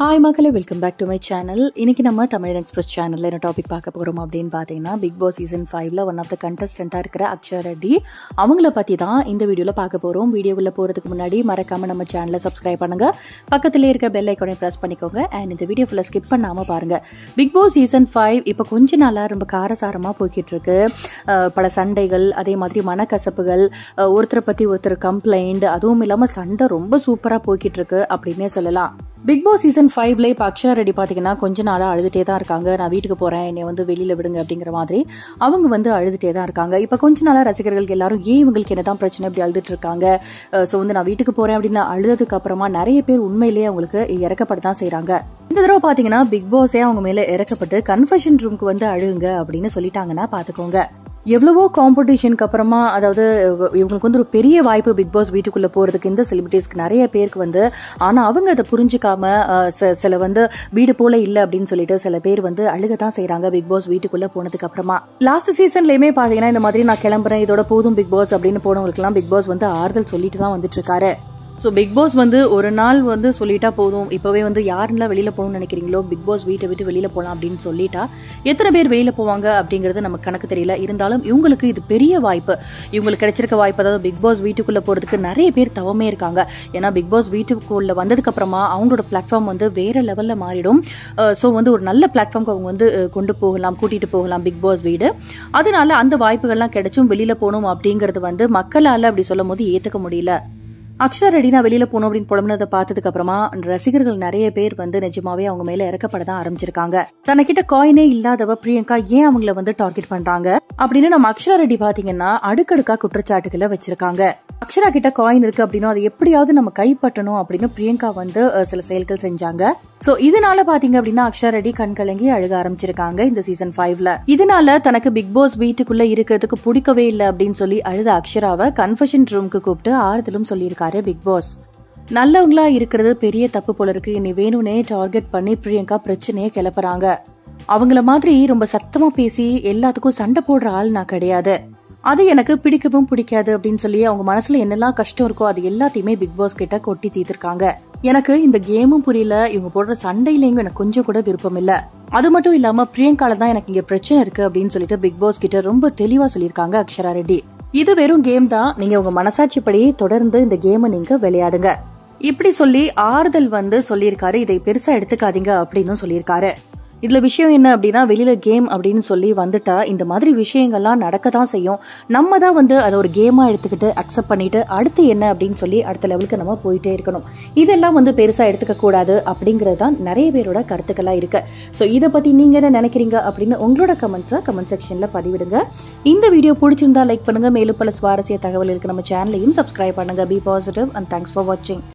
hi மக்களே welcome back to my channel இன்னைக்கு நம்ம தமிழ் எக்ஸ்பிரஸ் சேனலில் என்ன டாபிக் பார்க்க போகிறோம் அப்படின்னு பார்த்தீங்கன்னா பிக் பாஸ் சீசன் ஃபைவ்ல ஒன் ஆஃப் த கண்டஸ்டண்ட்டாக இருக்கிற அக்ஷயா ரெட்டி அவங்கள பற்றி தான் இந்த வீடியோவில் பார்க்க போகிறோம் வீடியோவில் போகிறதுக்கு முன்னாடி மறக்காமல் நம்ம சேனலை சப்ஸ்கிரைப் பண்ணுங்க பக்கத்திலே இருக்க பெல் ஐக்கானை ப்ரெஸ் பண்ணிக்கோங்க அண்ட் இந்த வீடியோ ஃபுல்லாக ஸ்கிப் பண்ணாமல் பாருங்க பிக் பாஸ் சீசன் ஃபைவ் இப்போ கொஞ்ச நாளாக ரொம்ப காரசாரமாக போய்கிட்டு இருக்கு அஹ் பல சண்டைகள் அதே மாதிரி மனக்கசப்புகள் அஹ் ஒருத்தரை பற்றி ஒருத்தர் கம்ப்ளைண்ட் அதுவும் இல்லாமல் சண்டை ரொம்ப சூப்பராக போய்கிட்டு இருக்கு அப்படின்னே சொல்லலாம் பிக் பாஸ் சீசன் ஃபைவ்ல இப்போ அக்ஷயா ரெட்டி பார்த்தீங்கன்னா கொஞ்ச நாளாக அழுதுட்டே தான் இருக்காங்க நான் வீட்டுக்கு போகிறேன் என்னை வந்து வெளியில் விடுங்க அப்படிங்கிற மாதிரி அவங்க வந்து அழுதுட்டே தான் இருக்காங்க இப்போ கொஞ்ச நாளாக ரசிகர்களுக்கு எல்லாரும் ஏன் இவங்களுக்கு என்ன தான் பிரச்சனை இப்படி அழுதுட்டு இருக்காங்க ஸோ வந்து நான் வீட்டுக்கு போகிறேன் அப்படின்னு அழுததுக்கு அப்புறமா நிறைய பேர் உண்மையிலேயே அவங்களுக்கு இறக்கப்பட தான் செய்கிறாங்க இந்த தடவை பார்த்தீங்கன்னா பிக் பாஸே அவங்க மேலே இறக்கப்பட்டு கன்ஃபெஷன் ரூமுக்கு வந்து அழுகுங்க அப்படின்னு சொல்லிட்டாங்கன்னா பார்த்துக்கோங்க எவ்வளவோ காம்படிஷனுக்கு அப்புறமா அதாவது இவங்களுக்கு வந்து ஒரு பெரிய வாய்ப்பு பிக் பாஸ் வீட்டுக்குள்ள போறதுக்கு இந்த செலிபிரிட்டிஸ்க்கு நிறைய பேருக்கு வந்து ஆனா அவங்க அதை புரிஞ்சுக்காம அஹ், ச- சில வந்து வீடு போல இல்ல அப்படின்னு சொல்லிட்டு சில பேர் வந்து அழுக தான் செய்றாங்க பிக் பாஸ் வீட்டுக்குள்ள போனதுக்கு அப்புறமா லாஸ்ட் சீசன்லயுமே பாத்தீங்கன்னா இந்த மாதிரி நான் கிளம்புறேன் இதோட போதும் பிக் பாஸ் அப்படின்னு போனவங்களுக்குலாம் பிக் பாஸ் வந்து ஆறுதல் சொல்லிட்டு தான் வந்துட்டு இருக்காரு ஸோ பிக் பாஸ் வந்து ஒரு நாள் வந்து சொல்லிட்டா போதும் இப்போவே வந்து யாரெல்லாம் வெளியில் போகணும்னு நினைக்கிறீங்களோ பிக் பாஸ் வீட்டை விட்டு வெளியில் போகலாம் அப்படின்னு சொல்லிட்டா எத்தனை பேர் வெளியில் போவாங்க அப்படிங்கிறது நமக்கு கணக்கு தெரியல இருந்தாலும் இவங்களுக்கு இது பெரிய வாய்ப்பு இவங்களுக்கு கிடைச்சிருக்க வாய்ப்பு அதாவது பிக் பாஸ் வீட்டுக்குள்ளே போகிறதுக்கு நிறைய பேர் தவமே இருக்காங்க ஏன்னா பிக் பாஸ் வீட்டுக்குள்ளே வந்ததுக்கு அப்புறமா அவங்களோட பிளாட்ஃபார்ம் வந்து வேற லெவலில் மாறிடும் ஸோ வந்து ஒரு நல்ல பிளாட்ஃபார்ம்க்கு அவங்க வந்து அஹ், கொண்டு போகலாம் கூட்டிகிட்டு போகலாம் பிக் பாஸ் வீடு அதனால அந்த வாய்ப்புகள்லாம் கிடைச்சும் வெளியில் போகணும் அப்படிங்கிறது வந்து மக்களால் அப்படி சொல்லும் போது ஏற்றுக்க முடியல அக்ஷரா ரெடி நான் வெளியில போகணும் அப்படின்னு புலம்புனதை பார்த்ததுக்கு அப்புறமா ரசிகர்கள் நிறைய பேர் வந்து நிஜமாவே அவங்க மேல இறக்கப்பட தான் ஆரம்பிச்சிருக்காங்க தனக்கிட்ட காயினே இல்லாதவ பிரியங்கா ஏன் அவங்கள வந்து டார்கெட் பண்றாங்க அப்படின்னு நம்ம அக்ஷரா ரெட்டி பாத்தீங்கன்னா அடுக்கடுக்கா குற்றச்சாட்டுகளை வச்சிருக்காங்க அக்ஷரா கிட்ட காயின் இருக்கு அப்படின்னா அது எப்படியாவது நம்ம கைப்பற்றணும் அப்படின்னு பிரியங்கா வந்து அஹ், சில செயல்கள் செஞ்சாங்க சோ இதனால பாத்தீங்க அப்படின்னா அக்ஷரா ரெட்டி கண் கலங்கி அழுக ஆரம்பிச்சிருக்காங்க இந்த சீசன் ஃபைவ்ல இதனால தனக்கு பிக் பாஸ் வீட்டுக்குள்ள இருக்கிறதுக்கு பிடிக்கவே இல்லை அப்படின்னு சொல்லி அழுத அக்ஷராவை கன்ஃபெஷன் ரூமுக்கு கூப்பிட்டு ஆறுதலும் சொல்லியிருக்காரு பிக் பாஸ் நல்லவங்களா இருக்கிறது பெரிய தப்பு போல இருக்கு இனி வேணும்னே டார்கெட் பண்ணி பிரியங்கா பிரச்சனையை கிளப்புறாங்க அவங்கள மாதிரி ரொம்ப சத்தமா பேசி எல்லாத்துக்கும் சண்டை போடுற ஆள் நான் கிடையாது அது எனக்கு பிடிக்கவும் பிடிக்காது அப்படின்னு சொல்லி அவங்க மனசுல என்னெல்லாம் கஷ்டம் இருக்கோ அது எல்லாத்தையுமே பிக் பாஸ் கிட்ட கொட்டி தீர்த்திருக்காங்க எனக்கு இந்த கேமும் புரியல இவங்க போடுற சண்டையிலேயும் எனக்கு கொஞ்சம் கூட விருப்பம் இல்ல அது மட்டும் இல்லாம பிரியங்கால தான் எனக்கு இங்க பிரச்சனை இருக்கு அப்படின்னு சொல்லிட்டு பிக் பாஸ் கிட்ட ரொம்ப தெளிவா சொல்லியிருக்காங்க அக்ஷரா ரெட்டி இது வெறும் கேம் தான் நீங்க உங்க மனசாட்சிப்படி தொடர்ந்து இந்த கேமை நீங்க விளையாடுங்க இப்படி சொல்லி ஆறுதல் வந்து சொல்லியிருக்காரு இதை பெருசா எடுத்துக்காதீங்க அப்படின்னு சொல்லியிருக்காரு இதுல விஷயம் என்ன அப்படின்னா வெளியில கேம் அப்படின்னு சொல்லி வந்துட்டா இந்த மாதிரி விஷயங்கள்லாம் நடக்க தான் செய்யும் நம்ம தான் வந்து அதை ஒரு கேமா எடுத்துக்கிட்டு அக்செப்ட் பண்ணிட்டு அடுத்து என்ன அப்படின்னு சொல்லி அடுத்த லெவலுக்கு நம்ம போயிட்டே இருக்கணும் இதெல்லாம் வந்து பெருசா எடுத்துக்க கூடாது அப்படிங்கிறது தான் நிறைய பேரோட கருத்துக்களா இருக்கு ஸோ இதை பத்தி நீங்க என்ன நினைக்கிறீங்க அப்படின்னு உங்களோட கமெண்ட்ஸை கமெண்ட் செக்ஷன்ல பதிவிடுங்க இந்த வீடியோ பிடிச்சிருந்தா லைக் பண்ணுங்க மேலும் பல சுவாரஸ்ய தகவல்களுக்கு நம்ம சேனலையும் சப்ஸ்கிரைப் பண்ணுங்க be positive and thanks for வாட்சிங்